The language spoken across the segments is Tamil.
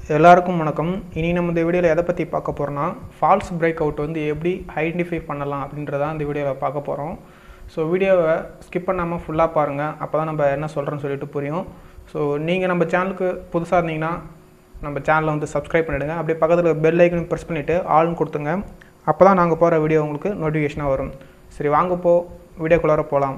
எல்லாருக்கும் வணக்கம் இனி நம்ம இந்த வீடியோவில் எதை பற்றி பார்க்க போகிறோம்னா ஃபால்ஸ் பிரேக் அவுட் வந்து எப்படி ஐடென்டிஃபை பண்ணலாம் அப்படின்றத இந்த வீடியோவில் பார்க்க போகிறோம் ஸோ வீடியோவை ஸ்கிப் பண்ணாமல் ஃபுல்லாக பாருங்கள் அப்போ தான் நம்ம என்ன சொல்கிறோன்னு சொல்லிட்டு புரியும் ஸோ நீங்கள் நம்ம சேனலுக்கு புதுசாக இருந்தீங்கன்னா நம்ம சேனலை வந்து சப்ஸ்கிரைப் பண்ணிவிடுங்க அப்படியே பக்கத்தில் பெல் ஐக்கனும் ப்ரெஸ் பண்ணிவிட்டு ஆல்னு கொடுத்துங்க அப்போ தான் நாங்கள் போகிற வீடியோ உங்களுக்கு நோட்டிஃபிகேஷனாக வரும் சரி வாங்க போ வீடியோக்குள்ளார போகலாம்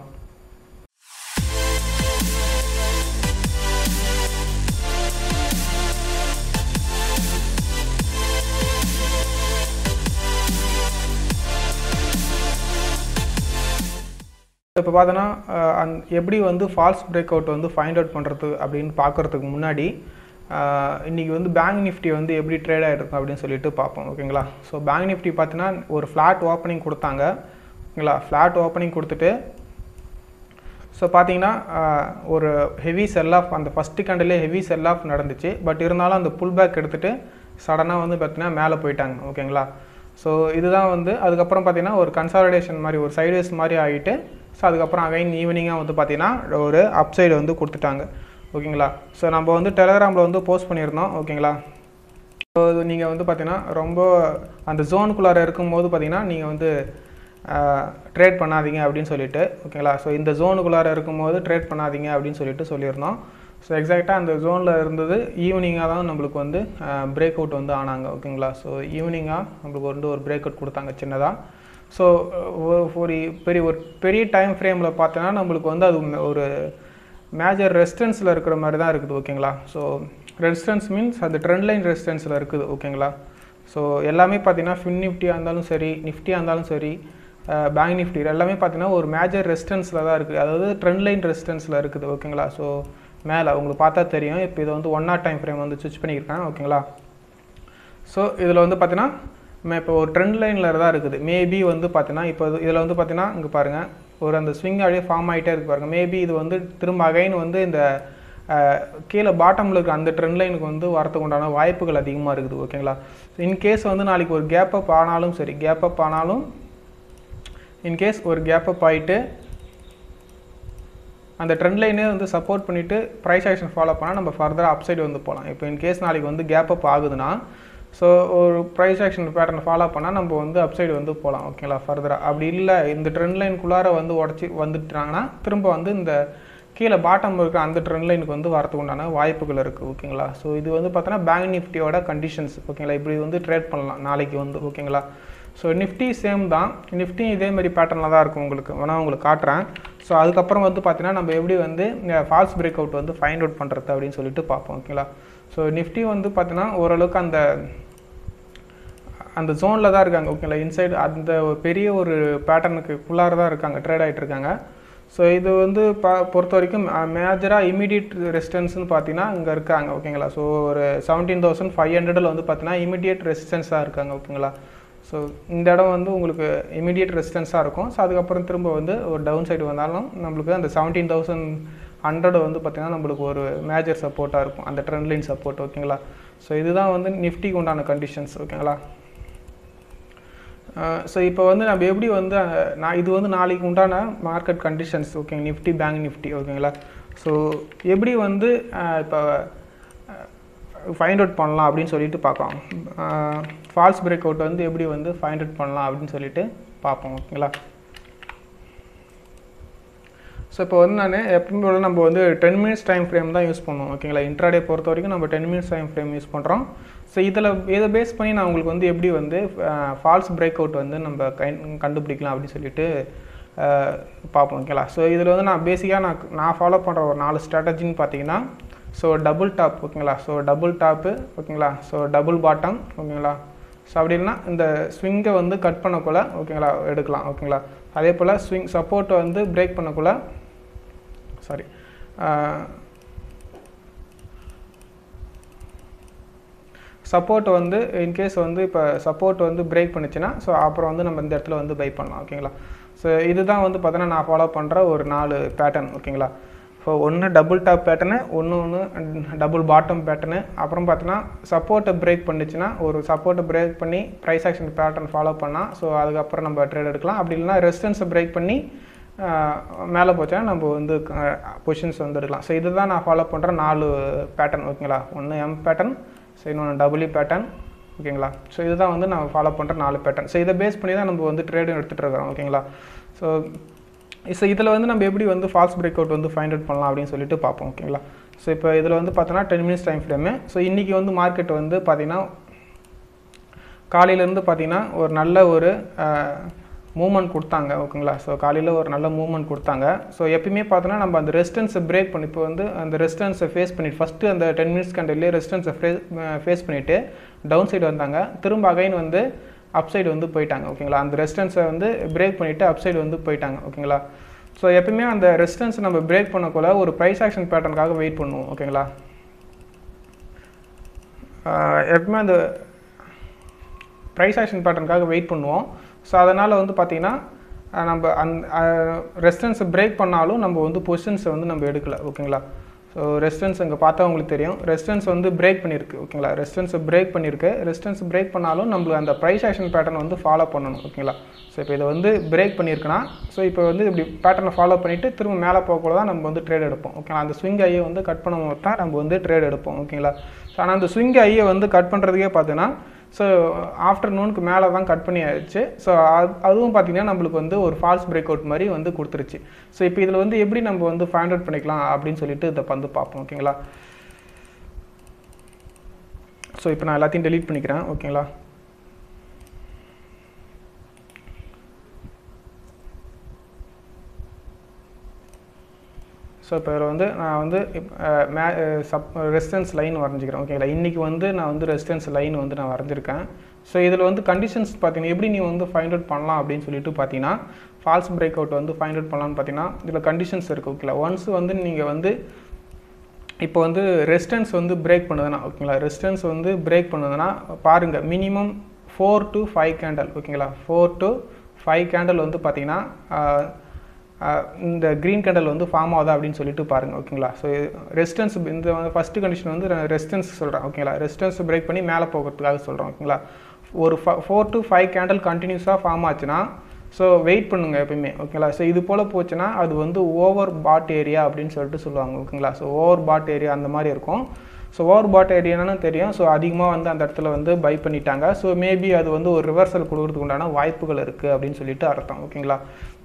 இப்போ பார்த்தோன்னா அந் எப்படி வந்து ஃபால்ஸ் பிரேக் அவுட் வந்து ஃபைண்ட் அவுட் பண்ணுறது அப்படின்னு பார்க்குறதுக்கு முன்னாடி அஹ், இன்னைக்கு வந்து பேங்க் நிஃப்டி வந்து எப்படி ட்ரேட் ஆகிட்டு அப்படின்னு சொல்லிட்டு பார்ப்போம் ஓகேங்களா ஸோ பேங்க் நிஃப்டி பார்த்தீங்கன்னா ஒரு ஃப்ளாட் ஓப்பனிங் கொடுத்தாங்க ஓகேங்களா ஃப்ளாட் ஓப்பனிங் கொடுத்துட்டு ஸோ பார்த்தீங்கன்னா அஹ், ஒரு ஹெவி செல் ஆஃப் அந்த ஃபஸ்ட்டு கண்டிலே ஹெவி செல் ஆஃப் நடந்துச்சு பட் இருந்தாலும் அந்த புல் பேக் எடுத்துகிட்டு சடனாக வந்து பார்த்தீங்கன்னா மேலே போயிட்டாங்க ஓகேங்களா ஸோ இதுதான் வந்து அதுக்கப்புறம் பார்த்தீங்கன்னா ஒரு கன்சாலிடேஷன் மாதிரி ஒரு சைட்வேஸ் மாதிரி ஆகிட்டு ஸோ அதுக்கப்புறம் அகைன் ஈவினிங்காக வந்து பார்த்தீங்கன்னா ஒரு அப்சைடு வந்து கொடுத்துட்டாங்க ஓகேங்களா ஸோ நம்ம வந்து டெலகிராமில் வந்து போஸ்ட் பண்ணியிருந்தோம் ஓகேங்களா ஸோ நீங்கள் வந்து பார்த்தீங்கன்னா ரொம்ப அந்த ஜோனுக்குள்ளார இருக்கும்போது பார்த்தீங்கன்னா நீங்கள் வந்து ட்ரேட் பண்ணாதீங்க அப்படின்னு சொல்லிட்டு ஓகேங்களா ஸோ இந்த ஜோனுக்குள்ளார இருக்கும்போது ட்ரேட் பண்ணாதீங்க அப்படின்னு சொல்லிட்டு சொல்லியிருந்தோம் ஸோ எக்ஸாக்டாக அந்த ஜோனில் இருந்தது ஈவினிங்காக தான் நம்மளுக்கு வந்து பிரேக் அவுட் வந்து ஆனாங்க ஓகேங்களா ஸோ ஈவினிங்காக நம்மளுக்கு வந்து ஒரு பிரேக் அவுட் கொடுத்தாங்க சின்னதாக ஸோ ஒரு பெரிய ஒரு பெரிய டைம் ஃப்ரேமில் பார்த்தோன்னா நம்மளுக்கு வந்து அது ஒரு மேஜர் ரெசிஸ்டன்ஸில் இருக்கிற மாதிரி தான் இருக்குது ஓகேங்களா ஸோ ரெசிஸ்டன்ஸ் மீன்ஸ் அது ட்ரெண்ட் லைன் ரெசிஸ்டன்ஸில் இருக்குது ஓகேங்களா ஸோ எல்லாமே பார்த்தீங்கன்னா ஃபின் நிஃப்டியாக இருந்தாலும் சரி நிஃப்டியாக இருந்தாலும் சரி பேங்க் நிஃப்டி எல்லாமே பார்த்தீங்கன்னா ஒரு மேஜர் ரெசிஸ்டன்ஸில் தான் இருக்குது அதாவது ட்ரெண்ட் லைன் ரெசிஸ்டன்ஸில் இருக்குது ஓகேங்களா ஸோ மேலே உங்களுக்கு பார்த்தா தெரியும் இப்போ இது வந்து ஒன் நாட் டைம் ஃப்ரேம் வந்து ஸ்விட்ச் பண்ணியிருக்கேன் ஓகேங்களா ஸோ இதில் வந்து பார்த்தீங்கன்னா ம- இப்போ ஒரு ட்ரெண்ட் லைனில் தான் இருக்குது மேபி வந்து பார்த்தீங்கன்னா இப்போ இதில் வந்து பார்த்தீங்கன்னா இங்கே பாருங்கள் ஒரு அந்த ஸ்விங் அப்படியே ஃபார்ம் ஆகிட்டே இருக்கு பாருங்கள் மேபி இது வந்து திரும்ப அகைன் வந்து இந்த அஹ், கீழே பாட்டமில் இருக்க அந்த ட்ரெண்ட் லைனுக்கு வந்து வரதுக்கு உண்டான வாய்ப்புகள் அதிகமாக இருக்குது ஓகேங்களா இன்கேஸ் வந்து நாளைக்கு ஒரு கேப் அப் ஆனாலும் சரி கேப் அப் ஆனாலும் இன்கேஸ் ஒரு கேப் அப் ஆகிட்டு அந்த ட்ரெண்ட் லைனே வந்து சப்போர்ட் பண்ணிவிட்டு ப்ரைஸ் ஆக்ஷன் ஃபாலோ பண்ணால் நம்ம ஃபர்தராக அப்சைடு வந்து போகலாம் இப்போ இன்கேஸ் நாளைக்கு வந்து கேப் அப் ஆகுதுன்னா ஸோ ஒரு ப்ரைஸ் ஆக்ஷன் பேட்டர்ன் ஃபாலோ பண்ணால் நம்ம வந்து அப்சைடு வந்து போகலாம் ஓகேங்களா ஃபர்தராக அப்படி இல்லை இந்த ட்ரெண்ட் லைனுக்குள்ளார வந்து உடச்சி வந்துட்டாங்கன்னா திரும்ப வந்து இந்த கீழே பாட்டம் இருக்கிற அந்த ட்ரெண்ட் லைனுக்கு வந்து வரதுக்கு உண்டான வாய்ப்புகள் இருக்குது ஓகேங்களா ஸோ இது வந்து பார்த்தோன்னா பேங்க் நிஃப்டியோட கண்டிஷன்ஸ் ஓகேங்களா இப்படி வந்து ட்ரேட் பண்ணலாம் நாளைக்கு வந்து ஓகேங்களா ஸோ நிஃப்டி சேம் தான் நிஃப்டி இதே மாதிரி பேட்டர்னில் தான் இருக்கும் உங்களுக்கு வேணால் உங்களுக்கு காட்டுறேன் ஸோ அதுக்கப்புறம் வந்து பார்த்தீங்கன்னா நம்ம எப்படி வந்து ஃபால்ஸ் பிரேக் அவுட் வந்து ஃபைண்ட் அவுட் பண்ணுறது அப்படின்னு சொல்லிட்டு பார்ப்போம் ஓகேங்களா ஸோ நிஃப்டி வந்து பார்த்தீங்கன்னா ஓரளவுக்கு அந்த அந்த ஜோனில் தான் இருக்காங்க ஓகேங்களா இன்சைடு அந்த ஒரு பெரிய ஒரு பேட்டர்னுக்கு உள்ளார தான் இருக்காங்க ட்ரேட் ஆகிட்டு இருக்காங்க ஸோ இது வந்து பா பொறுத்த வரைக்கும் மேஜராக இமீடியட் ரெசிஸ்டன்ஸ்னு பார்த்தீங்கன்னா இங்கே இருக்காங்க ஓகேங்களா ஸோ ஒரு செவன்டீன் தௌசண்ட் ஃபைவ் ஹண்ட்ரடில் வந்து பார்த்தீங்கன்னா இமீடியட் ரெசிஸ்டன்ஸாக இருக்காங்க ஓகேங்களா ஸோ இந்த இடம் வந்து உங்களுக்கு இமீடியட் ரெசிஸ்டன்ஸாக இருக்கும் ஸோ அதுக்கப்புறம் திரும்ப வந்து ஒரு டவுன் சைடு வந்தாலும் நம்மளுக்கு அந்த செவன்டீன் தௌசண்ட் ஹண்ட்ரட் வந்து பார்த்திங்கன்னா நம்மளுக்கு ஒரு மேஜர் சப்போர்ட்டாக இருக்கும் அந்த ட்ரெண்ட் லைன் சப்போர்ட் ஓகேங்களா ஸோ இதுதான் வந்து நிஃப்டிக்கு உண்டான கண்டிஷன்ஸ் ஓகேங்களா ஸோ இப்போ வந்து நம்ம எப்படி வந்து அஹ், நான் இது வந்து நாளைக்கு உண்டான market conditions okay Nifty bank Nifty ஓகேங்களா ஸோ எப்படி வந்து அஹ், இப்போ ஃபைண்ட் அவுட் பண்ணலாம் அப்படின்னு சொல்லிட்டு பார்க்கலாம் ஃபால்ஸ் பிரேக் அவுட் வந்து எப்படி வந்து ஃபைண்ட் அவுட் பண்ணலாம் அப்படின்னு சொல்லிட்டு பார்ப்போம் ஓகேங்களா ஸோ இப்போ வந்து நான் எப்பவும் போல நம்ம வந்து டென் மினிட்ஸ் டைம் ஃப்ரேம் தான் யூஸ் பண்ணுவோம் ஓகேங்களா இன்ட்ராடே பொறுத்த வரைக்கும் நம்ம ten minutes time frame use பண்ணுறோம் ஸோ இதில் இதை பேஸ் பண்ணி நான் உங்களுக்கு வந்து எப்படி வந்து ஃபால்ஸ் பிரேக் அவுட் வந்து நம்ம கை கண்டுபிடிக்கலாம் அப்படின்னு சொல்லிட்டு அஹ், பார்ப்போம் ஓகேங்களா ஸோ இதில் வந்து நான் பேசிக்காக நான் நான் ஃபாலோ பண்ணுற ஒரு நாலு ஸ்ட்ராட்டஜின்னு பார்த்தீங்கன்னா ஸோ டபுள் டாப் ஓகேங்களா ஸோ டபுள் டாப்பு ஓகேங்களா ஸோ டபுள் பாட்டம் ஓகேங்களா ஸோ அப்படி இல்லைன்னா இந்த ஸ்விங்கை வந்து கட் பண்ணக்குள்ள ஓகேங்களா எடுக்கலாம் ஓகேங்களா அதே போல் ஸ்விங் சப்போர்ட்டை வந்து பிரேக் பண்ணக்குள்ள சாரி சப்போர்ட் வந்து இன்கேஸ் வந்து இப்போ சப்போர்ட் வந்து பிரேக் பண்ணுச்சுன்னா ஸோ அப்புறம் வந்து நம்ம இந்த இடத்துல வந்து பை பண்ணலாம் ஓகேங்களா ஸோ இதுதான் வந்து பார்த்தீங்கன்னா நான் ஃபாலோ பண்ணுற ஒரு நாலு பேட்டர்ன் ஓகேங்களா ஸோ ஒன்று டபுள் டாப் பேட்டர்னு ஒன்று ஒன்று டபுள் பாட்டம் பேட்டர்னு அப்புறம் பார்த்தீங்கன்னா சப்போர்ட்டை பிரேக் பண்ணுச்சுன்னா ஒரு சப்போர்ட்டை பிரேக் பண்ணி ப்ரைஸ் ஆக்ஷன் பேட்டர்ன் ஃபாலோ பண்ணால் ஸோ அதுக்கப்புறம் நம்ம ட்ரேட் எடுக்கலாம் அப்படி இல்லைன்னா ரெசிஸ்டன்ஸை பிரேக் பண்ணி மேலே போச்சுன்னா நம்ம வந்து பொசிஷன்ஸ் வந்து எடுக்கலாம் ஸோ இதுதான் நான் ஃபாலோ பண்ணுற நாலு பேட்டர்ன் ஓகேங்களா ஒன்று எம் பேட்டர்ன் ஸோ இன்னொன்று டபுள்யூ பேட்டர்ன் ஓகேங்களா ஸோ இதுதான் வந்து நான் ஃபாலோ பண்ணுற நாலு பேட்டர்ன் ஸோ இதை பேஸ் பண்ணி தான் நம்ம வந்து ட்ரேடும் எடுத்துகிட்டு இருக்கிறோம் ஓகேங்களா ஸோ ஸோ இதில் வந்து நம்ம எப்படி வந்து ஃபால்ஸ் பிரேக் அவுட் வந்து ஃபைண்ட் அவுட் பண்ணலாம் அப்படின்னு சொல்லிட்டு பார்ப்போம் ஓகேங்களா ஸோ இப்போ இதில் வந்து பார்த்தோன்னா ten minutes time frame so இன்றைக்கி வந்து மார்க்கெட் வந்து பார்த்திங்கன்னா காலையிலேருந்து பார்த்தீங்கன்னா ஒரு நல்ல ஒரு மூமெண்ட் கொடுத்தாங்க ஓகேங்களா ஸோ காலையில் ஒரு நல்ல மூவ்மெண்ட் கொடுத்தாங்க ஸோ எப்பயுமே பார்த்தோன்னா நம்ம அந்த ரெஸ்டன்ஸை பிரேக் பண்ணி இப்போ வந்து அந்த ரெஸ்டன்ஸை ஃபேஸ் பண்ணிட்டு ஃபஸ்ட்டு அந்த டென் மினிட்ஸ் கண்டிலே ரெஸ்டன்ஸை ஃபேஸ் ஃபேஸ் பண்ணிவிட்டு டவுன் சைடு வந்தாங்க திரும்ப அகைன் வந்து அப் சைடு வந்து போயிட்டாங்க ஓகேங்களா அந்த ரெஸ்டன்ஸை வந்து பிரேக் பண்ணிவிட்டு அப் சைடு வந்து போயிட்டாங்க ஓகேங்களா ஸோ எப்பயுமே அந்த ரெஸ்டன்ஸ் நம்ம பிரேக் பண்ணக்குள்ள ஒரு ப்ரைஸ் ஆக்ஷன் பேட்டர்னுக்காக வெயிட் பண்ணுவோம் ஓகேங்களா எப்பவுமே அந்த ப்ரைஸ் ஆக்ஷன் பேட்டர்னுக்காக வெயிட் பண்ணுவோம் ஸோ அதனால் வந்து பார்த்திங்கன்னா நம்ம அந்த ரெஸ்டன்ஸை பிரேக் பண்ணாலும் நம்ம வந்து பொசிஷன்ஸை வந்து நம்ம எடுக்கல ஓகேங்களா ஸோ ரெஸ்டன்ஸ் இங்கே பார்த்தா உங்களுக்கு தெரியும் ரெஸ்டன்ஸ் வந்து பிரேக் பண்ணியிருக்கு ஓகேங்களா ரெஸ்டன்ஸை பிரேக் பண்ணியிருக்கு ரெஸ்டன்ஸ் பிரேக் பண்ணாலும் நம்மளுக்கு அந்த ப்ரைஸ் ஆக்ஷன் பேட்டர்ன் வந்து ஃபாலோ பண்ணணும் ஓகேங்களா ஸோ இப்போ இதை வந்து பிரேக் பண்ணியிருக்குன்னா ஸோ இப்போ வந்து இப்படி பேட்டர்னை ஃபாலோ பண்ணிவிட்டு திரும்ப மேலே போகக்கூட தான் நம்ம வந்து ட்ரேட் எடுப்போம் ஓகேங்களா அந்த ஸ்விங் ஐயை வந்து கட் பண்ணும்போது தான் நம்ம வந்து ட்ரேட் எடுப்போம் ஓகேங்களா ஸோ ஆனால் அந்த ஸ்விங் ஐயை வந்து கட் பண்ணுறதுக்கே பார்த்தீங்கன்னா ஸோ ஆஃப்டர்நூனுக்கு மேலே தான் கட் பண்ணி ஆயிடுச்சு ஸோ அது அதுவும் பார்த்திங்கன்னா நம்மளுக்கு வந்து ஒரு ஃபால்ஸ் பிரேக் அவுட் மாதிரி வந்து கொடுத்துருச்சு ஸோ இப்போ இதில் வந்து எப்படி நம்ம வந்து ஃபைண்ட் அவுட் பண்ணிக்கலாம் அப்படின்னு சொல்லிட்டு இதை வந்து பார்ப்போம் ஓகேங்களா ஸோ இப்போ நான் எல்லாத்தையும் டெலீட் பண்ணிக்கிறேன் ஓகேங்களா ஸோ இப்போ இதில் வந்து நான் வந்து மே சப் ரெசிஸ்டன்ஸ் லைன் வரைஞ்சிக்கிறேன் ஓகேங்களா இன்றைக்கி வந்து நான் வந்து ரெசிஸ்டன்ஸ் லைன் வந்து நான் வரைஞ்சிருக்கேன் ஸோ இதில் வந்து கண்டிஷன்ஸ் பார்த்தீங்கன்னா எப்படி நீ வந்து ஃபைண்ட் அவுட் பண்ணலாம் அப்படின்னு சொல்லிட்டு பார்த்தீங்கன்னா ஃபால்ஸ் பிரேக் அவுட் வந்து ஃபைண்ட் அவுட் பண்ணலாம்னு பார்த்தீங்கன்னா இதில் கண்டிஷன்ஸ் இருக்குது ஓகேங்களா ஒன்ஸ் வந்து நீங்கள் வந்து இப்போ வந்து ரெசிஸ்டன்ஸ் வந்து பிரேக் பண்ணுதுன்னா ஓகேங்களா ரெசிஸ்டன்ஸ் வந்து பிரேக் பண்ணுதுன்னா பாருங்கள் minimum four to five candle ஓகேங்களா ஃபோர் டு ஃபைவ் கேண்டல் வந்து பார்த்தீங்கன்னா இந்த க்ரீன் கேண்டல் வந்து ஃபார்ம் ஆகுதா அப்படின்னு சொல்லிட்டு பாருங்கள் ஓகேங்களா ஸோ ரெசிஸ்டன்ஸ் இந்த ஃபஸ்ட்டு கண்டிஷன் வந்து ரெசிஸ்டன்ஸ் சொல்கிறேன் ஓகேங்களா ரெசிஸ்டன்ஸ் பிரேக் பண்ணி மேலே போகிறதுக்காக சொல்கிறேன் ஓகேங்களா ஒரு ஃபோர் டு ஃபைவ் கேண்டல் கண்டினியூஸாக ஃபார்ம் ஆச்சுன்னா ஸோ வெயிட் பண்ணுங்கள் எப்பயுமே ஓகேங்களா ஸோ இது போல் போச்சுன்னா அது வந்து ஓவர் பாட் ஏரியா அப்படின்னு சொல்லிட்டு சொல்லுவாங்க ஓகேங்களா ஸோ ஓவர் பாட் ஏரியா அந்த மாதிரி இருக்கும் ஸோ ஓவர் பாட் ஏரியானு தெரியும் ஸோ அதிகமாக வந்து அந்த இடத்துல வந்து பை பண்ணிட்டாங்க ஸோ மேபி அது வந்து ஒரு ரிவர்சல் கொடுக்கறதுக்கு உண்டான வாய்ப்புகள் இருக்குது அப்படின்னு சொல்லிட்டு அர்த்தம் ஓகேங்களா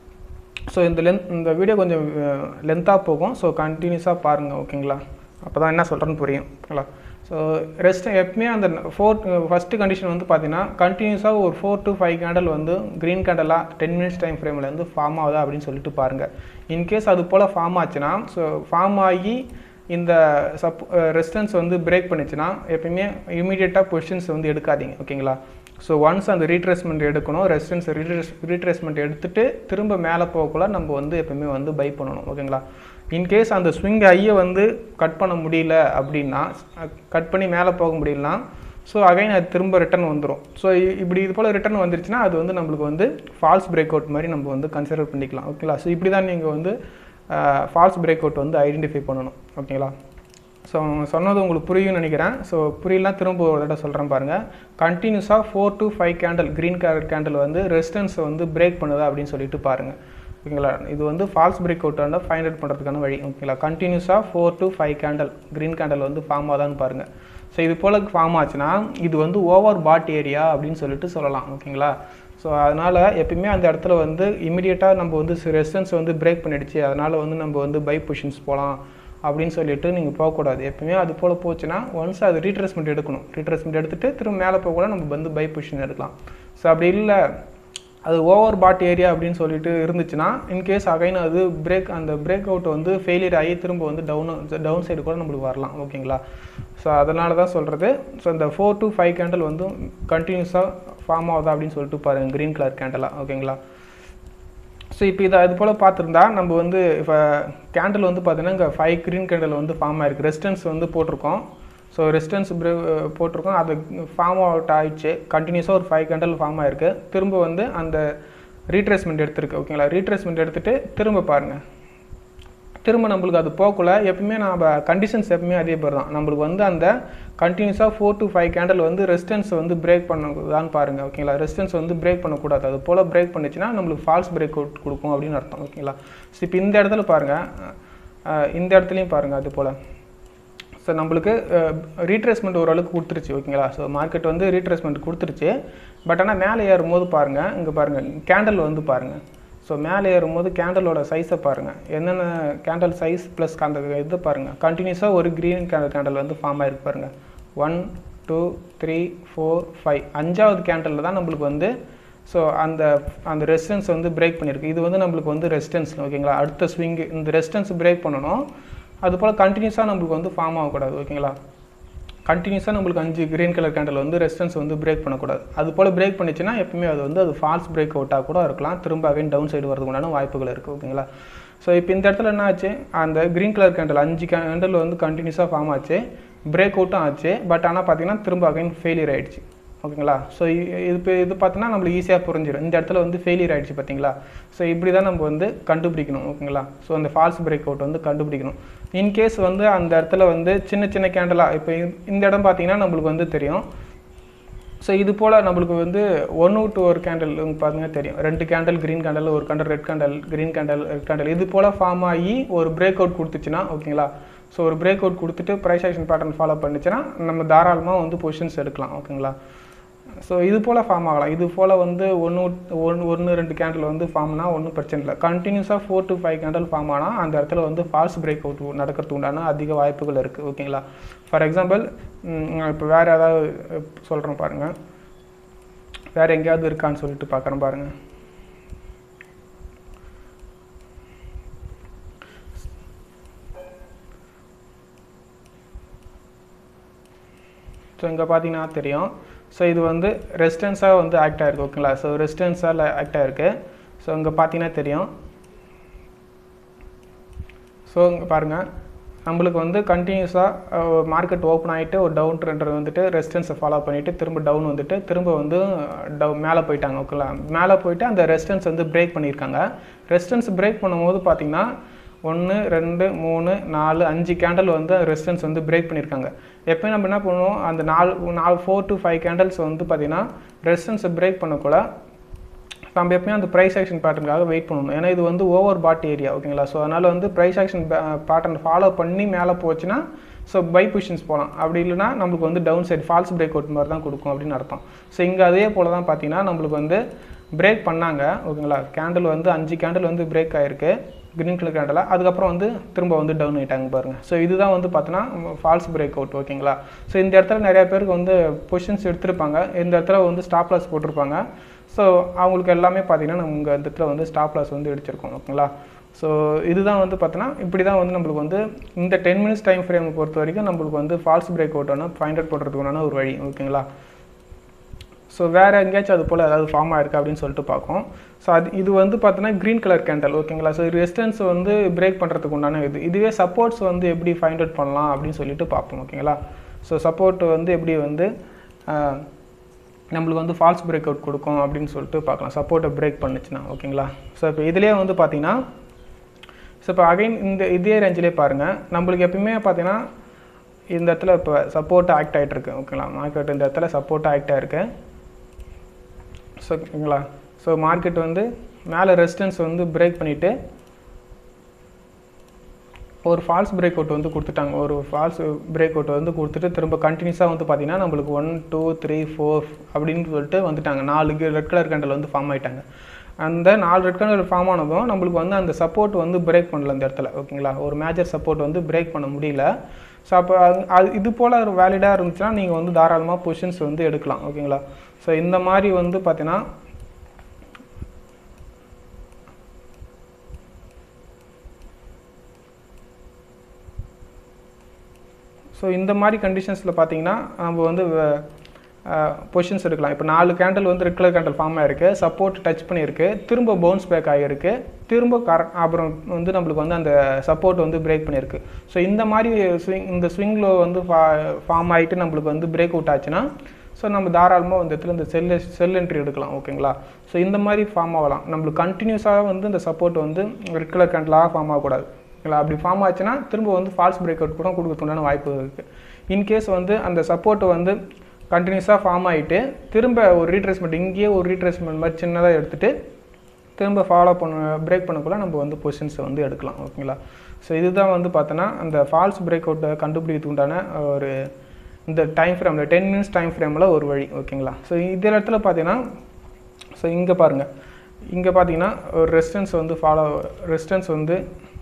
ஸோ இந்த லென்த் இந்த வீடியோ கொஞ்சம் லென்த்தாக போகும் ஸோ கண்டினியூஸாக பாருங்கள் ஓகேங்களா அப்போ தான் என்ன சொல்கிறேன்னு புரியும் ஓகேங்களா ஸோ ரெஸ்ட் எப்பவுமே அந்த ஃபோர் ஃபஸ்ட்டு கண்டிஷன் வந்து பார்த்தீங்கன்னா கண்டினியூஸாக ஒரு ஃபோர் டு ஃபைவ் கேண்டல் வந்து க்ரீன் கேண்டலாக டென் மினிட்ஸ் டைம் ஃப்ரேமில் வந்து ஃபார்ம் ஆகுதா அப்படின்னு சொல்லிட்டு பாருங்கள் இன்கேஸ் அது போல் ஃபார்ம் ஆச்சுன்னா ஸோ ஃபார்ம் ஆகி இந்த சப் ரெசிஸ்டன்ஸ் வந்து பிரேக் பண்ணிச்சுன்னா எப்பயுமே இமீடியட்டாக பொசிஷன்ஸ் வந்து எடுக்காதீங்க ஓகேங்களா ஸோ ஒன்ஸ் அந்த ரீட்ரேஸ்மெண்ட் எடுக்கணும் ரெசிஸ்டன்ஸ் ரீட்ரேஸ் ரீட்ரேஸ்மெண்ட் எடுத்துகிட்டு திரும்ப மேலே போகக்குள்ள நம்ம வந்து எப்பவுமே வந்து பை பண்ணணும் ஓகேங்களா இன்கேஸ் அந்த ஸ்விங் ஐயை வந்து கட் பண்ண முடியல அப்படின்னா கட் பண்ணி மேலே போக முடியலனா ஸோ அகைன் அது திரும்ப ரிட்டர்ன் வந்துடும் ஸோ இப்படி இது போல் ரிட்டர்ன் வந்துருச்சுன்னா அது வந்து நம்மளுக்கு வந்து ஃபால்ஸ் பிரேக் அவுட் மாதிரி நம்ம வந்து கன்சிடர் பண்ணிக்கலாம் ஓகேங்களா ஸோ இப்படி தான் நீங்கள் வந்து ஃபால்ஸ் பிரேக் அவுட் வந்து ஐடென்டிஃபை பண்ணணும் ஓகேங்களா ஸோ சொன்னது உங்களுக்கு புரியும்னு நினைக்கிறேன் ஸோ புரியலாம் திரும்ப ஒரு தடவை சொல்கிறேன் பாருங்கள் கண்டினியூஸாக four to five candle green colour candle வந்து ரெசிஸ்டன்ஸை வந்து பிரேக் பண்ணுதா அப்படின்னு சொல்லிட்டு பாருங்கள் ஓகேங்களா இது வந்து ஃபால்ஸ் பிரேக் அவுட் வந்து ஃபைண்ட் அவுட் பண்ணுறதுக்கான வழி ஓகேங்களா கண்டினியூஸாக four to five candle green candle வந்து ஃபார்ம் ஆகுதான்னு பாருங்கள் ஸோ இது போல் ஃபார்ம் ஆச்சுன்னா இது வந்து ஓவர் பாட் ஏரியா அப்படின்னு சொல்லிட்டு சொல்லலாம் ஓகேங்களா ஸோ அதனால் எப்பயுமே அந்த இடத்துல வந்து இமிடியேட்டாக நம்ம வந்து ரெசிஸ்டன்ஸ் வந்து பிரேக் பண்ணிடுச்சு அதனால் வந்து நம்ம வந்து பை பொசிஷன்ஸ் போகலாம் அப்படின்னு சொல்லிட்டு நீங்கள் போகக்கூடாது எப்பவுமே அது போல் போச்சுன்னா ஒன்ஸ் அது ரீட்ரேஸ்மெண்ட் எடுக்கணும் ரீட்ரேஸ்மெண்ட் எடுத்துகிட்டு திரும்ப மேலே போக கூட நம்ம வந்து பை பொசிஷன் எடுக்கலாம் ஸோ அப்படி இல்லை அது ஓவர் பாட் ஏரியா அப்படின்னு சொல்லிட்டு இருந்துச்சுன்னா இன்கேஸ் அகைன் அது பிரேக் அந்த பிரேக் அவுட் வந்து ஃபெயிலியர் ஆகி திரும்ப வந்து டவுன் டவுன் சைடு கூட நம்மளுக்கு வரலாம் ஓகேங்களா ஸோ அதனால தான் சொல்கிறது ஸோ இந்த ஃபோர் டு ஃபைவ் கேண்டில் வந்து கண்டினியூஸாக ஃபார்ம் ஆகுதா அப்படின்னு சொல்லிட்டு பாருங்கள் க்ரீன் கலர் கேண்டலாக ஓகேங்களா ஸோ இப்போ இதை அது போல் பார்த்துருந்தா நம்ம வந்து இப்போ கேண்டில் வந்து பார்த்தீங்கன்னா இங்கே ஃபைவ் க்ரீன் கேண்டில் வந்து ஃபார்ம் ஆயிருக்கு ரெசிஸ்டன்ஸ் வந்து போட்டிருக்கோம் ஸோ ரெசிஸ்டன்ஸ் போட்டிருக்கோம் அது ஃபார்ம் அவுட் ஆயிடுச்சு கண்டினியூஸாக ஒரு ஃபைவ் கேண்டல் ஃபார்ம் ஆயிருக்கு திரும்ப வந்து அந்த ரீட்ரேஸ்மெண்ட் எடுத்திருக்கு ஓகேங்களா ரீட்ரேஸ்மெண்ட் எடுத்துகிட்டு திரும்ப பாருங்கள் திரும்ப நம்மளுக்கு அது போகக்குள்ள எப்பவுமே நம்ம கண்டிஷன்ஸ் எப்பவுமே அதே பேர் தான் நம்மளுக்கு வந்து அந்த கண்டினியூஸாக ஃபோர் டு ஃபைவ் கேண்டல் வந்து ரெசிஸ்டன்ஸ் வந்து பிரேக் பண்ணதான்னு பாருங்கள் ஓகேங்களா ரெசிஸ்டன்ஸ் வந்து பிரேக் பண்ணக்கூடாது அது போல் பிரேக் பண்ணிச்சுன்னா நம்மளுக்கு ஃபால்ஸ் பிரேக் அவுட் கொடுக்கும் அப்படின்னு அர்த்தம் ஓகேங்களா ஸோ இப்போ இந்த இடத்துல பாருங்கள் இந்த இடத்துலையும் பாருங்கள் அது போல் ஸோ நம்மளுக்கு ரீட்ரேஸ்மெண்ட் ஓரளவுக்கு கொடுத்துருச்சு ஓகேங்களா ஸோ மார்க்கெட் வந்து ரீட்ரேஸ்மெண்ட் கொடுத்துருச்சு பட் ஆனால் மேலே ஏறும்போது பாருங்கள் இங்கே பாருங்கள் கேண்டல் வந்து பாருங்கள் ஸோ மேலே ஏறும்போது கேண்டலோட சைஸை பாருங்கள் என்னென்ன கேண்டல் சைஸ் ப்ளஸ் அந்த இது பாருங்கள் கண்டினியூஸாக ஒரு க்ரீன் கேண்டல் கேண்டல் வந்து ஃபார்ம் ஆகிருக்கு பாருங்கள் one two three four five அஞ்சாவது கேண்டலில் தான் நம்மளுக்கு வந்து ஸோ அந்த அந்த ரெசிஸ்டன்ஸ் வந்து பிரேக் பண்ணியிருக்கு இது வந்து நம்மளுக்கு வந்து ரெசிஸ்டன்ஸ் ஓகேங்களா அடுத்த ஸ்விங் இந்த ரெசிஸ்டன்ஸ் பிரேக் பண்ணணும் அது போல் கண்டினியூஸாக நம்மளுக்கு வந்து ஃபார்ம் ஆகக்கூடாது ஓகேங்களா கண்டினியூஸாக நம்மளுக்கு அஞ்சு க்ரீன் கலர் கேண்டில் வந்து ரெசிஸ்டன்ஸ் வந்து பிரேக் பண்ணக்கூடாது அது போல் பிரேக் பண்ணிச்சுன்னா எப்பவுமே அது வந்து அது ஃபால்ஸ் பிரேக் அவுட்டாக கூட இருக்கலாம் திரும்ப அகைன் டவுன் சைடு வரதுக்குண்டான வாய்ப்புகள் இருக்குது ஓகேங்களா ஸோ இப்போ இந்த இடத்துல என்ன ஆச்சு அந்த க்ரீன் கலர் கேண்டில் அஞ்சு கேண்டில் வந்து கண்டினியூஸாக ஃபார்ம் ஆச்சு பிரேக் அவுட்டும் ஆச்சு பட் ஆனால் பார்த்தீங்கன்னா திரும்ப அகைன் ஃபெயிலியர் ஆயிடுச்சு ஓகேங்களா ஸோ இது இப்போ இது பார்த்தீங்கன்னா நம்மளுக்கு ஈஸியாக புரிஞ்சிடும் இந்த இடத்துல வந்து ஃபெயிலியர் ஆயிடுச்சு பார்த்தீங்களா ஸோ இப்படி தான் நம்ம வந்து கண்டுபிடிக்கணும் ஓகேங்களா ஸோ அந்த ஃபால்ஸ் பிரேக் அவுட் வந்து கண்டுபிடிக்கணும் இன்கேஸ் வந்து அந்த இடத்துல வந்து சின்ன சின்ன கேண்டலாக இப்போ இந்த இடம் பார்த்தீங்கன்னா நம்மளுக்கு வந்து தெரியும் ஸோ இது போல் நம்மளுக்கு வந்து ஒன் விட்டு ஒரு கேண்டல் பார்த்தீங்கன்னா தெரியும் ரெண்டு கேண்டல் க்ரீன் கேண்டல் ஒரு candle red candle green candle red candle இது போல் ஃபார்ம் ஆகி ஒரு பிரேக் அவுட் கொடுத்துச்சுன்னா ஓகேங்களா ஸோ ஒரு பிரேக் அவுட் கொடுத்துட்டு ப்ரைஸ் ஆக்ஷன் பேட்டர்ன் ஃபாலோ பண்ணுச்சுன்னா நம்ம தாராளமாக வந்து பொசிஷன்ஸ் எடுக்கலாம் ஓகேங்களா ஸோ இது போல் ஃபார்ம் ஆகலாம் இது போல் வந்து ஒன்று ஒன்று ஒன்று ரெண்டு கேண்டில் வந்து ஃபார்ம்னா ஒன்றும் பிரச்சனை இல்லை கண்டினியூஸாக four to five candle form ஆனால் அந்த இடத்துல வந்து ஃபால்ஸ் பிரேக் அவுட் நடக்கிறதுக்கு உண்டான அதிக வாய்ப்புகள் இருக்குது ஓகேங்களா ஃபார் எக்ஸாம்பிள் இப்போ வேறு ஏதாவது சொல்கிறேன் பாருங்கள் வேறு எங்கேயாவது இருக்கான்னு சொல்லிட்டு பார்க்குறேன் பாருங்கள் ஸோ இங்கே பார்த்தீங்கன்னா தெரியும் ஸோ இது வந்து ரெசிஸ்டன்ஸாக வந்து ஆக்ட் ஆகிருக்கு ஓகேங்களா ஸோ ரெசிஸ்டன்ஸாக ஆக்ட் ஆகிருக்கு ஸோ இங்கே பார்த்தீங்கன்னா தெரியும் ஸோ இங்கே பாருங்கள் நம்மளுக்கு வந்து கண்டினியூஸாக மார்க்கெட் ஓப்பன் ஆகிட்டு ஒரு டவுன் ட்ரெண்டர் வந்துட்டு ரெசிஸ்டன்ஸை ஃபாலோ பண்ணிவிட்டு திரும்ப டவுன் வந்துட்டு திரும்ப வந்து டவு மேலே போயிட்டாங்க ஓகேங்களா மேலே போயிட்டு அந்த ரெசிஸ்டன்ஸ் வந்து பிரேக் பண்ணியிருக்காங்க ரெசிஸ்டன்ஸ் பிரேக் பண்ணும்போது பார்த்தீங்கன்னா ஒன்று ரெண்டு மூணு நாலு அஞ்சு கேண்டல் வந்து ரெசிஸ்டன்ஸ் வந்து பிரேக் பண்ணியிருக்காங்க எப்போ நம்ம என்ன பண்ணுவோம் அந்த நாலு நாலு ஃபோர் டு ஃபைவ் கேண்டல்ஸ் வந்து பார்த்திங்கன்னா ரெசிஸ்டன்ஸை பிரேக் பண்ணக்குள்ள நம்ம எப்பயுமே அந்த ப்ரைஸ் ஆக்ஷன் பேட்டர்னுக்காக வெயிட் பண்ணணும் ஏன்னா இது வந்து ஓவர் பாட் ஏரியா ஓகேங்களா ஸோ அதனால் வந்து ப்ரைஸ் ஆக்ஷன் பேட்டர்ன் ஃபாலோ பண்ணி மேலே போச்சுன்னா ஸோ பை பொசிஷன்ஸ் போகலாம் அப்படி இல்லைனா நம்மளுக்கு வந்து down side false break out மாதிரி தான் கொடுக்கும் அப்படின்னு அர்த்தம் ஸோ இங்கே அதே போல் தான் பார்த்தீங்கன்னா நம்மளுக்கு வந்து பிரேக் பண்ணாங்க ஓகேங்களா கேண்டில் வந்து அஞ்சு கேண்டில் வந்து பிரேக் ஆகிருக்கு க்ரீன் கலர் கேண்டலாக அதுக்கப்புறம் வந்து திரும்ப வந்து டவுன் ஆகிட்டாங்க பாருங்கள் ஸோ இதுதான் வந்து பார்த்தோன்னா ஃபால்ஸ் பிரேக் அவுட் ஓகேங்களா ஸோ இந்த இடத்துல நிறைய பேருக்கு வந்து பொசிஷன்ஸ் எடுத்திருப்பாங்க இந்த இடத்துல வந்து ஸ்டாப் லாஸ் போட்டிருப்பாங்க ஸோ அவங்களுக்கு எல்லாமே பார்த்தீங்கன்னா நம்ம இங்கே இந்த இடத்துல வந்து ஸ்டாப் லாஸ் வந்து அடிச்சிருக்கோம் ஓகேங்களா ஸோ இதுதான் வந்து பார்த்தோன்னா இப்படி தான் வந்து நம்மளுக்கு வந்து இந்த டென் மினிட்ஸ் டைம் ஃப்ரேமை பொறுத்த வரைக்கும் நம்மளுக்கு வந்து ஃபால்ஸ் பிரேக் அவுட் ஆனால் ஃபைண்ட் அவுட் பண்ணுறதுக்கான ஒரு வழி ஓகேங்களா ஸோ வேறு எங்கேயாச்சும் அது போல் ஏதாவது ஃபார்ம் ஆயிருக்கு அப்படின்னு சொல்லிட்டு பார்க்கும் ஸோ அது இது வந்து பார்த்தோன்னா க்ரீன் கலர் கேண்டல் ஓகேங்களா ஸோ ரெசிஸ்டன்ஸ் வந்து பிரேக் பண்ணுறதுக்கு உண்டான இது இதுவே சப்போர்ட்ஸ் வந்து எப்படி ஃபைண்ட் அவுட் பண்ணலாம் அப்படின்னு சொல்லிட்டு பார்ப்போம் ஓகேங்களா ஸோ சப்போர்ட் வந்து எப்படி வந்து நம்மளுக்கு வந்து ஃபால்ஸ் பிரேக் அவுட் கொடுக்கும் அப்படின்னு சொல்லிட்டு பார்க்கலாம் சப்போர்ட்டை பிரேக் பண்ணுச்சுன்னா ஓகேங்களா ஸோ இப்போ இதுலேயே வந்து பார்த்தீங்கன்னா ஸோ இப்போ அகைன் இந்த இதே ரேஞ்சிலே பாருங்கள் நம்மளுக்கு எப்பயுமே பார்த்தீங்கன்னா இந்த இடத்துல இப்போ சப்போர்ட் ஆக்ட் ஆகிட்டு இருக்கு ஓகேங்களா மார்க்கெட் இந்த இடத்துல சப்போர்ட் ஆக்ட் ஆகிருக்கு ஸோ ஓகேங்களா ஸோ மார்க்கெட் வந்து மேலே ரெசிஸ்டன்ஸ் வந்து பிரேக் பண்ணிவிட்டு ஒரு ஃபால்ஸ் பிரேக் அவுட் வந்து கொடுத்துட்டாங்க ஒரு ஃபால்ஸ் பிரேக் அவுட் வந்து கொடுத்துட்டு திரும்ப கண்டினியூஸாக வந்து பார்த்தீங்கன்னா நம்மளுக்கு ஒன் டூ த்ரீ ஃபோர் அப்படின்னு சொல்லிட்டு வந்துட்டாங்க நாலு ரெட் கலர் கேண்டல் வந்து ஃபார்ம் ஆகிட்டாங்க அந்த நாலு ரெட் கலர் ஃபார்ம் ஆனதும் நம்மளுக்கு வந்து அந்த சப்போர்ட் வந்து பிரேக் பண்ணல அந்த இடத்துல ஓகேங்களா ஒரு மேஜர் சப்போர்ட் வந்து பிரேக் பண்ண முடியல ஸோ அப்போ அது இது போல் ஒரு வேலிடாக இருந்துச்சுன்னா நீங்கள் வந்து தாராளமாக பொசிஷன்ஸ் வந்து எடுக்கலாம் ஓகேங்களா ஸோ இந்த மாதிரி வந்து பார்த்தீங்கன்னா ஸோ இந்த மாதிரி கண்டிஷன்ஸில் பார்த்தீங்கன்னா நம்ம வந்து பொசிஷன்ஸ் எடுக்கலாம் இப்போ நாலு கேண்டில் வந்து ரெட் கலர் கேண்டில் ஃபார்ம் ஆகிருக்கு சப்போர்ட் டச் பண்ணியிருக்கு திரும்ப பவுன்ஸ் பேக் ஆகிருக்கு திரும்ப கர அப்புறம் வந்து நம்மளுக்கு வந்து அந்த சப்போர்ட் வந்து பிரேக் பண்ணியிருக்கு ஸோ இந்த மாதிரி ஸ்விங் இந்த ஸ்விங்கில் வந்து ஃபா ஃபார்ம் ஆகிட்டு நம்மளுக்கு வந்து பிரேக் அவுட் ஆச்சுன்னா ஸோ நம்ம தாராளமாக இந்த இடத்துல இந்த செல் செல் என்ட்ரி எடுக்கலாம் ஓகேங்களா ஸோ இந்த மாதிரி ஃபார்ம் ஆகலாம் நம்மளுக்கு கண்டினியூஸாக வந்து இந்த சப்போர்ட் வந்து ரெட் கலர் கேண்டிலாக ஃபார்ம் ஆகக்கூடாது ஓகேங்களா அப்படி ஃபார்ம் ஆச்சுன்னா திரும்ப வந்து ஃபால்ஸ் பிரேக் அவுட் கூட கொடுக்கறதுக்கான வாய்ப்பு இருக்குது இன்கேஸ் வந்து அந்த சப்போர்ட்டை வந்து கண்டினியூஸாக ஃபார்ம் ஆகிட்டு திரும்ப ஒரு ரீட்ரேஸ்மெண்ட் இங்கேயே ஒரு ரீட்ரேஸ்மெண்ட் மாதிரி சின்னதாக எடுத்துகிட்டு திரும்ப ஃபாலோ பண்ண பிரேக் பண்ணக்குள்ள நம்ம வந்து பொசிஷன்ஸை வந்து எடுக்கலாம் ஓகேங்களா ஸோ இதுதான் வந்து பார்த்தோன்னா அந்த ஃபால்ஸ் பிரேக் அவுட்டை கண்டுபிடிக்கிறதுக்கு உண்டான ஒரு இந்த டைம் ஃப்ரேமில் டென் மினிட்ஸ் டைம் ஃப்ரேமில் ஒரு வழி ஓகேங்களா ஸோ இந்த இடத்துல பார்த்தீங்கன்னா ஸோ இங்கே பாருங்கள் இங்கே பார்த்தீங்கன்னா ஒரு ரெசிஸ்டன்ஸ் வந்து ஃபாலோ ரெசிஸ்டன்ஸ் வந்து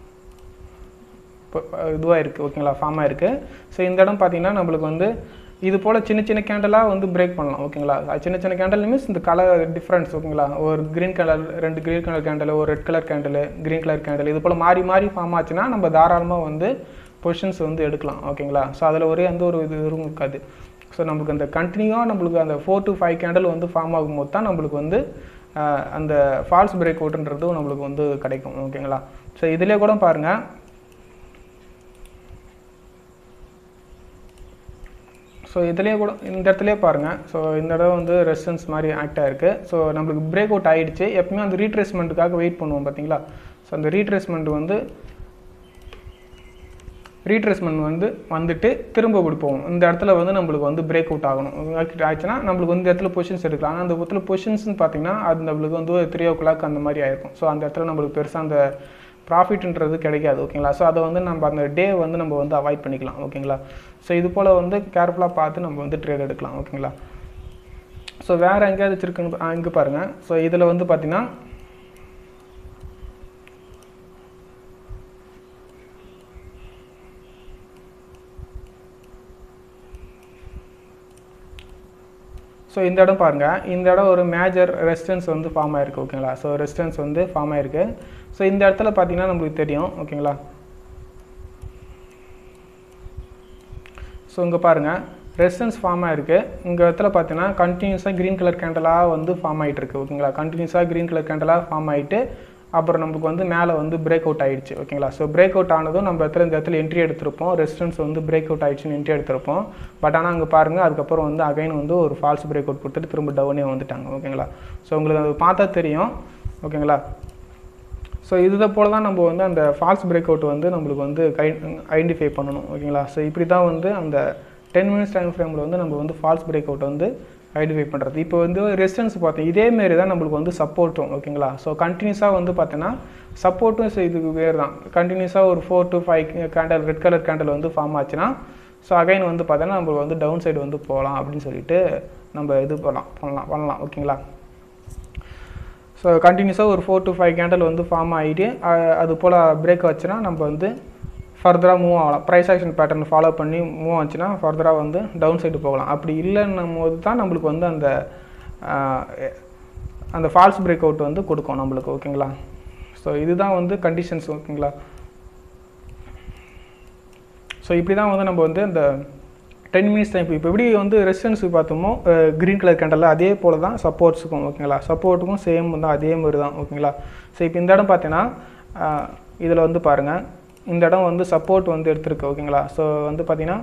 இப்போ இதுவாக இருக்குது ஓகேங்களா ஃபார்ம் ஆயிருக்கு ஸோ இந்த இடம் பார்த்தீங்கன்னா நம்மளுக்கு வந்து இது போல் சின்ன சின்ன கேண்டலாக வந்து பிரேக் பண்ணலாம் ஓகேங்களா அது சின்ன சின்ன கேண்டல் மீன்ஸ் இந்த கலர் டிஃப்ரென்ஸ் ஓகேங்களா ஒரு க்ரீன் கலர் ரெண்டு க்ரீன் கலர் கேண்டல் ஒரு red colour candle green colour candle இது போல் மாறி மாறி ஃபார்ம் ஆச்சுன்னா நம்ம தாராளமாக வந்து பொசிஷன்ஸ் வந்து எடுக்கலாம் ஓகேங்களா ஸோ அதில் ஒரே எந்த ஒரு இது இதுவும் இருக்காது ஸோ நம்மளுக்கு அந்த கண்டினியூவாக நம்மளுக்கு அந்த ஃபோர் டு ஃபைவ் கேண்டல் வந்து ஃபார்ம் ஆகும்போது தான் நம்மளுக்கு வந்து ஆஹ், அந்த ஃபால்ஸ் பிரேக் அவுட்ன்றதும் நம்மளுக்கு வந்து கிடைக்கும் ஓகேங்களா ஸோ இதிலே கூட பாருங்கள் ஸோ இதுலேயே கூட இந்த இடத்துலயே பாருங்கள் ஸோ இந்த இடம் வந்து ரெசிஸ்டன்ஸ் மாதிரி ஆக்ட் ஆயிருக்கு ஸோ நம்மளுக்கு பிரேக் அவுட் ஆகிடுச்சு எப்பவுமே அந்த ரீட்ரேஸ்மெண்ட்டுக்காக வெயிட் பண்ணுவோம் பார்த்தீங்களா ஸோ அந்த ரீட்ரேஸ்மெண்ட் வந்து ரீட்ரேஸ்மெண்ட் வந்து வந்துட்டு திரும்ப கொடுப்போம் இந்த இடத்துல வந்து நம்மளுக்கு வந்து பிரேக் அவுட் ஆகணும் ஆக்ட் ஆச்சுன்னா நம்மளுக்கு வந்து இந்த இடத்துல பொசிஷன்ஸ் எடுக்கலாம் ஆனால் அந்த இடத்துல பொசிஷன்ஸ்னு பார்த்தீங்கன்னா அது நம்மளுக்கு வந்து த்ரீ ஓ கிளாக் அந்த மாதிரி ஆயிருக்கும் ஸோ அந்த இடத்துல நம்மளுக்கு பெருசாக அந்த ப்ராஃபிட்ன்றது கிடைக்காது ஓகேங்களா ஸோ அதை வந்து நம்ம அந்த டே வந்து நம்ம வந்து அவாய்ட் பண்ணிக்கலாம் ஓகேங்களா ஸோ இது போல் வந்து கேர்ஃபுல்லாக பார்த்து நம்ம வந்து ட்ரேட் எடுக்கலாம் ஓகேங்களா ஸோ வேறு எங்கேயாவது வச்சுருக்குன்னு இங்கே பாருங்கள் ஸோ இதில் வந்து பார்த்தீங்கன்னா ஸோ இந்த இடம் பாருங்கள் இந்த இடம் ஒரு மேஜர் ரெசிஸ்டன்ஸ் வந்து ஃபார்ம் ஆயிருக்கு ஓகேங்களா ஸோ ரெசிஸ்டன்ஸ் வந்து ஃபார்ம் ஆயிருக்கு ஸோ இந்த இடத்துல பார்த்தீங்கன்னா நம்மளுக்கு தெரியும் ஓகேங்களா ஸோ இங்கே பாருங்கள் ரெசிஸ்டன்ஸ் ஃபார்ம் ஆயிருக்கு இங்கே இடத்துல பார்த்தீங்கன்னா கண்டினியூஸாக க்ரீன் கலர் கேண்டலாக வந்து ஃபார்ம் ஆகிட்டு இருக்கு ஓகேங்களா கண்டினியூஸாக க்ரீன் கலர் கேண்டலாக ஃபார்ம் ஆகிட்டு அப்புறம் நமக்கு வந்து மேலே வந்து பிரேக் அவுட் ஆயிடுச்சு ஓகேங்களா ஸோ பிரேக் அவுட் ஆனதும் நம்ம இடத்துல இந்த இடத்துல என்ட்ரி எடுத்திருப்போம் ரெசிஸ்டன்ஸ் வந்து பிரேக் அவுட் ஆயிடுச்சுன்னு என்ட்ரி எடுத்திருப்போம் பட் ஆனால் அங்கே பாருங்கள் அதுக்கப்புறம் வந்து அகைன் வந்து ஒரு ஃபால்ஸ் பிரேக் அவுட் கொடுத்துட்டு திரும்ப டவுனே வந்துட்டாங்க ஓகேங்களா ஸோ உங்களுக்கு அது பார்த்தா தெரியும் ஓகேங்களா ஸோ இது போல தான் நம்ம வந்து அந்த ஃபால்ஸ் பிரேக் அவுட் வந்து நம்மளுக்கு வந்து கை ஐடென்டிஃபை பண்ணணும் ஓகேங்களா ஸோ இப்படி தான் வந்து அந்த டென் மினிட்ஸ் டைம் ஃப்ரேமில் வந்து நம்ம வந்து ஃபால்ஸ் பிரேக் அவுட் வந்து ஐடென்டிஃபை பண்ணுறது இப்போ வந்து ரெசிஸ்டன்ஸ் பார்த்தோம் இதேமாரி தான் நம்மளுக்கு வந்து சப்போர்ட்டும் ஓகேங்களா ஸோ கண்டினியூஸாக வந்து பார்த்தோன்னா சப்போர்ட்டும் இதுக்கு வேறு தான் கண்டினியூஸாக ஒரு four to five candle red colour candle வந்து ஃபார்ம் ஆச்சுன்னா ஸோ அகைன் வந்து பார்த்தோன்னா நம்ம வந்து டவுன் சைடு வந்து போகலாம் அப்படின்னு சொல்லிட்டு நம்ம இது பண்ணலாம் பண்ணலாம் பண்ணலாம் ஓகேங்களா ஸோ கண்டினியூஸாக ஒரு ஃபோர் டு ஃபைவ் கேண்டல் வந்து ஃபார்ம் ஆகிட்டு அஹ், அது போல் பிரேக் வச்சுன்னா நம்ம வந்து ஃபர்தராக மூவ் ஆகலாம் ப்ரைஸ் ஆக்ஷன் பேட்டர்ன் ஃபாலோ பண்ணி மூவ் ஆச்சுன்னா ஃபர்தராக வந்து டவுன் சைடு போகலாம் அப்படி இல்லைன்னும் போது தான் நம்மளுக்கு வந்து அந்த அஹ், அந்த ஃபால்ஸ் பிரேக் அவுட் வந்து கொடுக்கும் நம்மளுக்கு ஓகேங்களா ஸோ இதுதான் வந்து கண்டிஷன்ஸ் ஓகேங்களா ஸோ இப்படி தான் வந்து நம்ம வந்து இந்த டென் மினிட்ஸ் டைம் இப்போ எப்படி வந்து ரெசிஸ்டன்ஸ் பார்த்தோமோ க்ரீன் கலர் கேண்டலில் அதே போல் தான் சப்போர்ட்ஸுக்கும் ஓகேங்களா சப்போர்ட்டுக்கும் சேம் வந்து அதே மாதிரி தான் ஓகேங்களா ஸோ இப்போ இந்த இடம் பார்த்தீங்கன்னா இதில் வந்து பாருங்கள் இந்த இடம் வந்து சப்போர்ட் வந்து எடுத்திருக்கு ஓகேங்களா ஸோ வந்து பார்த்தீங்கன்னா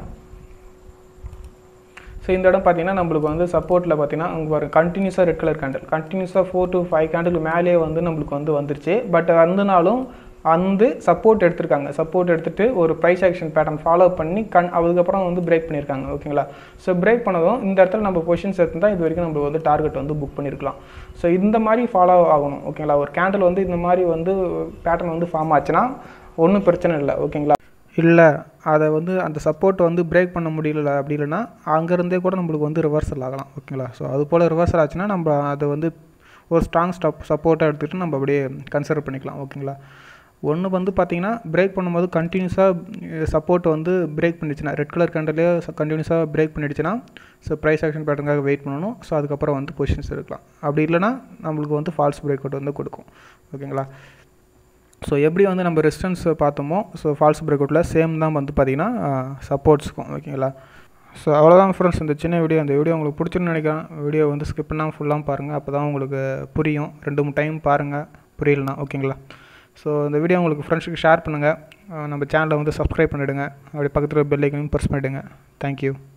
ஸோ இந்த இடம் பார்த்தீங்கன்னா நம்மளுக்கு வந்து சப்போர்ட்டில் பார்த்தீங்கன்னா அங்கே பாருங்க கண்டினியூஸாக ரெட் கலர் கேண்டில் கண்டினியூஸாக ஃபோர் டு ஃபைவ் கேண்டில் மேலேயே வந்து நம்மளுக்கு வந்து வந்துருச்சு பட் வந்தனாலும் வந்து சப்போர்ட் எடுத்திருக்காங்க சப்போர்ட் எடுத்துட்டு ஒரு ப்ரைஸ் ஆக்ஷன் பேட்டர்ன் ஃபாலோ பண்ணி கண் அதுக்கப்புறம் வந்து பிரேக் பண்ணியிருக்காங்க ஓகேங்களா ஸோ பிரேக் பண்ணதும் இந்த இடத்துல நம்ம பொசிஷன்ஸ் எடுத்துருந்தா இது வரைக்கும் நம்ம வந்து டார்கெட் வந்து புக் பண்ணியிருக்கலாம் ஸோ இந்த மாதிரி ஃபாலோ ஆகணும் ஓகேங்களா ஒரு கேண்டில் வந்து இந்த மாதிரி வந்து பேட்டர்ன் வந்து ஃபார்ம் ஆச்சுன்னா ஒன்றும் பிரச்சனை இல்லை ஓகேங்களா இல்லை அதை வந்து அந்த சப்போர்ட் வந்து பிரேக் பண்ண முடியல அப்படி இல்லைன்னா அங்கேருந்தே கூட நம்மளுக்கு வந்து ரிவர்சல் ஆகலாம் ஓகேங்களா ஸோ அது போல் ரிவர்சல் ஆச்சுன்னா நம்ம அதை வந்து ஒரு ஸ்ட்ராங் ஸ்டாப் சப்போர்ட்டாக எடுத்துகிட்டு நம்ம அப்படியே கன்சிடர் பண்ணிக்கலாம் ஓகேங்களா ஒன்று வந்து பார்த்தீங்கன்னா பிரேக் பண்ணும்போது கண்டினியூஸாக சப்போர்ட் வந்து பிரேக் பண்ணிடுச்சுன்னா ரெட் கலர் கேண்டலே கண்டினியூஸாக பிரேக் பண்ணிடுச்சுன்னா ஸோ ப்ரைஸ் ஆக்ஷன் பேட்டர்னுக்காக வெயிட் பண்ணணும் ஸோ அதுக்கப்புறம் வந்து பொசிஷன்ஸ் எடுக்கலாம் அப்படி இல்லைன்னா நம்மளுக்கு வந்து ஃபால்ஸ் பிரேக் அவுட் வந்து கொடுக்கும் ஓகேங்களா ஸோ எப்படி வந்து நம்ம ரெசிஸ்டன்ஸ் பார்த்தோமோ ஸோ ஃபால்ஸ் பிரேக் அவுட்டில் சேம் தான் வந்து பார்த்திங்கன்னா சப்போர்ட்ஸுக்கும் ஓகேங்களா ஸோ அவ்வளோதான் ஃப்ரெண்ட்ஸ் இந்த சின்ன வீடியோ இந்த வீடியோ உங்களுக்கு பிடிச்சிருன்னு நினைக்கிறேன் வீடியோ வந்து ஸ்கிப் பண்ணாமல் ஃபுல்லாக பாருங்கள் அப்போ தான் உங்களுக்கு புரியும் ரெண்டு மூணு டைம் பாருங்கள் புரியலனா ஓகேங்களா ஸோ இந்த வீடியோ உங்களுக்கு ஃப்ரெண்ட்ஸுக்கு ஷேர் பண்ணுங்கள் நம்ம சேனலை வந்து சப்ஸ்கிரைப் பண்ணிவிடுங்க அப்படி பக்கத்தில் பெல் ஐக்கனையும் ப்ரெஸ் பண்ணிவிடுங்க தேங்க்யூ